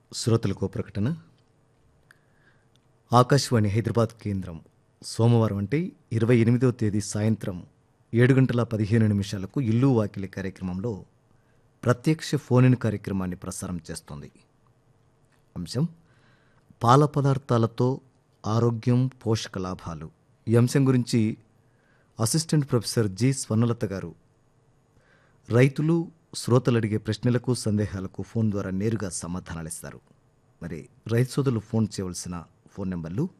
శ్రోతలకు ప్రకటన ఆకాశవాణి హైదరాబాద్ కేంద్రం సోమవారం అంటే ఇరవై ఎనిమిదవ తేదీ సాయంత్రం ఏడు గంటల పదిహేను నిమిషాలకు ఇల్లు వాకిలి కార్యక్రమంలో ప్రత్యక్ష ఫోన్ ఇన్ కార్యక్రమాన్ని ప్రసారం చేస్తోంది అంశం పాల పదార్థాలతో ఆరోగ్యం పోషక లాభాలు ఈ అంశం గురించి అసిస్టెంట్ ప్రొఫెసర్ జి స్వర్ణలత గారు రైతులు శ్రోతలు అడిగే ప్రశ్నలకు సందేహాలకు ఫోన్ ద్వారా నేరుగా సమాధానాలిస్తారు మరి రైతు సోదరులు ఫోన్ చేయవలసిన ఫోన్ నెంబర్లు